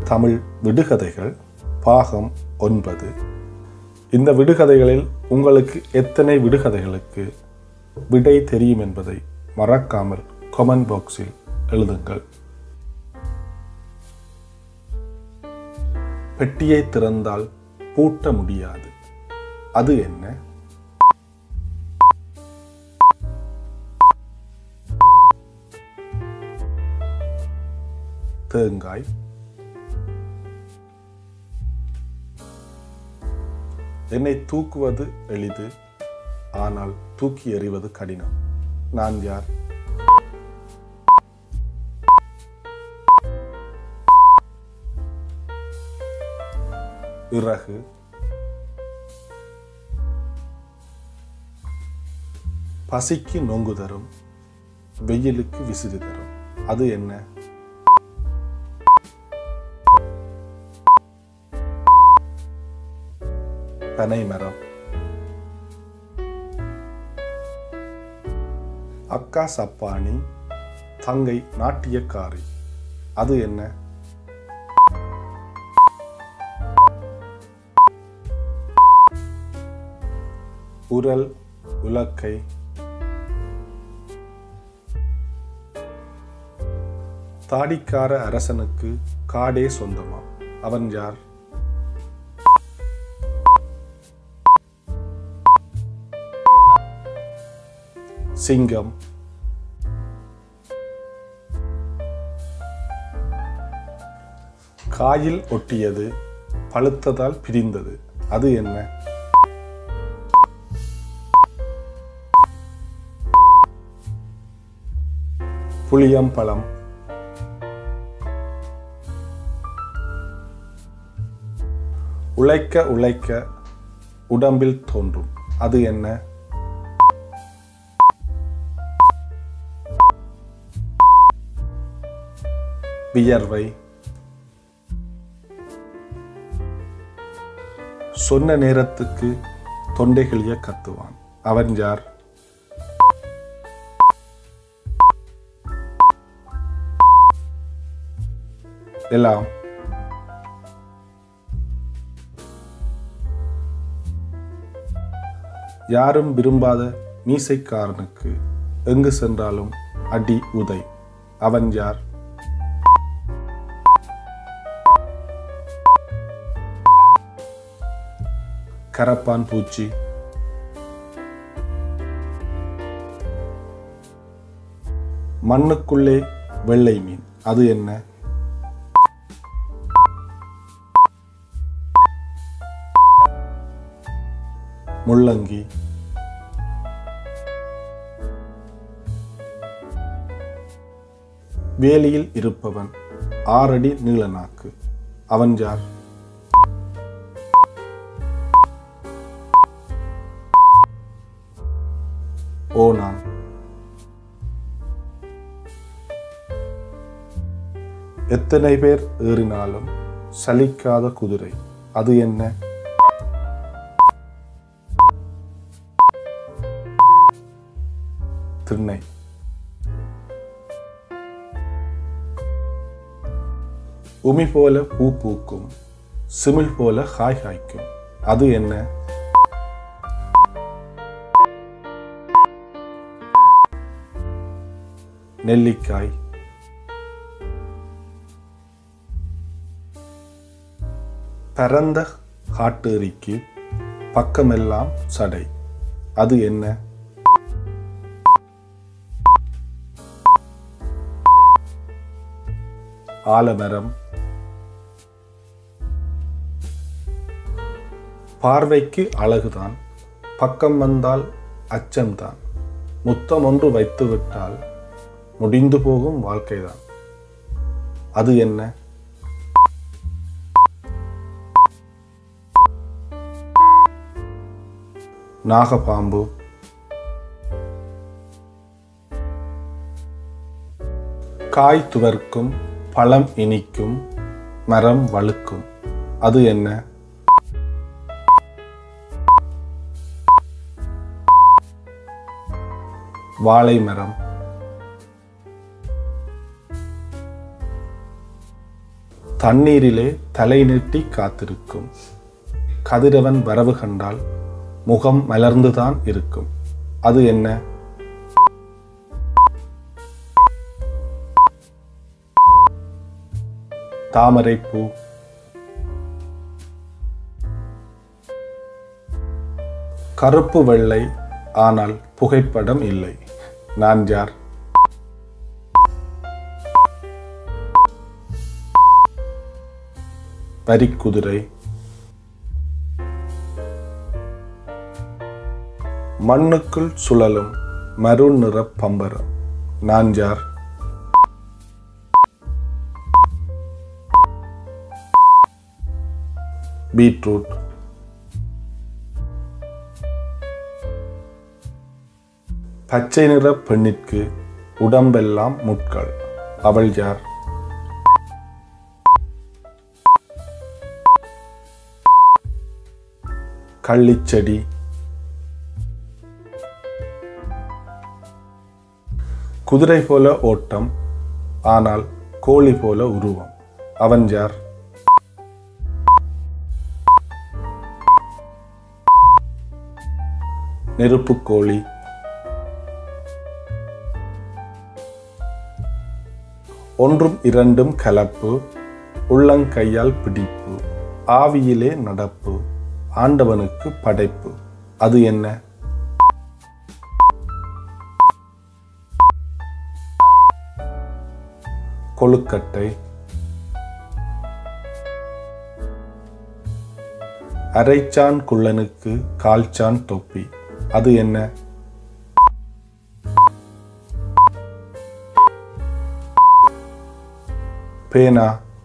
தமிழ் விடுகதைகள் பாகம் ஒன்பது இந்த விடுகதைகளில் உங்களுக்கு எத்தனை விடுகதைகளுக்கு விடை தெரியும் என்பதை மறக்காமல் கமெண்ட் பாக்ஸில் எழுதுங்கள் பெட்டியை திறந்தால் பூட்ட முடியாது அது என்ன தேங்காய் என்னை தூக்குவது எளிது ஆனால் தூக்கி எறிவது கடினம் நான் யார் இறகு பசிக்கு நொங்கு தரும் வெயிலுக்கு விசிறி தரும் அது என்ன பனை மரம் அக்கா சப்பானி தங்கை நாட்டியக்காரி அது என்ன உரல் உலக்கை தாடிக்கார அரசனுக்கு காடே சொந்தமா அவன் யார் சிங்கம் காயில் ஒட்டியது பழுத்ததால் பிரிந்தது அது என்ன புளியம்பழம் உழைக்க உழைக்க உடம்பில் தோன்றும் அது என்ன வியர்வை சொன்ன நேரத்துக்கு தொண்டைகளிய கத்துவான் அவன் யார் எல்லாம் யாரும் விரும்பாத மீசைக்காரனுக்கு எங்கு சென்றாலும் அடி உதை அவன் யார் கரப்பான் பூச்சி மண்ணுக்குள்ளே வெள்ளை மீன் அது என்ன முள்ளங்கி வேலியில் இருப்பவன் ஆறடி நீள நாக்கு அவன் யார் ஓனான் எத்தனை பேர் ஏறினாலும் சலிக்காத குதிரை அது என்ன திண்ணை உமி போல பூ பூக்கும் சிமிழ் போல காய் காய்க்கும் அது என்ன நெல்லிக்காய் பரந்த காட்டேரிக்கு பக்கமெல்லாம் சடை அது என்ன ஆலமரம் பார்வைக்கு அழகுதான் பக்கம் வந்தால் அச்சம்தான் முத்தம் ஒன்று வைத்துவிட்டால் முடிந்து போகும் வாழ்க்கைதான் அது என்ன நாகப்பாம்பு காய் துவர்க்கும் பழம் இனிக்கும் மரம் வழுக்கும் அது என்ன வாழை மரம் தண்ணீரிலே தலை நீட்டி காத்திருக்கும் கதிரவன் வரவு கண்டால் முகம் மலர்ந்துதான் இருக்கும் அது என்ன தாமரைப்பூ கருப்பு வெள்ளை ஆனால் புகைப்படம் இல்லை நான் யார் வரிக்குதிரை மண்ணுக்குள் சுழலும் மருண் நிற பம்பரம் நான் யார் பீட்ரூட் பச்சை நிற பெண்ணிற்கு உடம்பெல்லாம் முட்கள் அவள் யார் கள்ளிச்செடி குதிரை போல ஓட்டம் ஆனால் கோழி போல உருவம் அவன் யார் நெருப்புக் கோழி ஒன்றும் இரண்டும் கலப்பு உள்ளங்கையால் பிடிப்பு ஆவியிலே நடப்பு ஆண்டவனுக்கு படைப்பு அது என்ன கொழுக்கட்டை அரைச்சான் குள்ளனுக்கு கால்சான் தொப்பி அது என்ன பேனா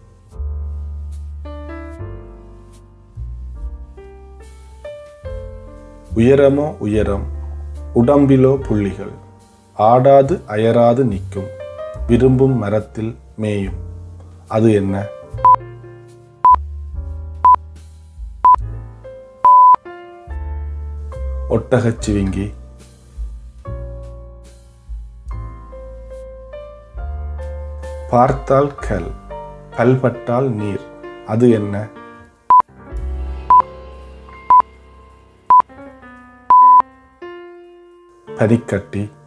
உயரமோ உயரம் உடம்பிலோ புள்ளிகள் ஆடாது அயராது நிற்கும் விரும்பும் மரத்தில் மேயும் அது என்ன ஒட்டகச்சிவிங்கி பார்த்தால் கல் பல்பட்டால் நீர் அது என்ன பனிக்கட்டி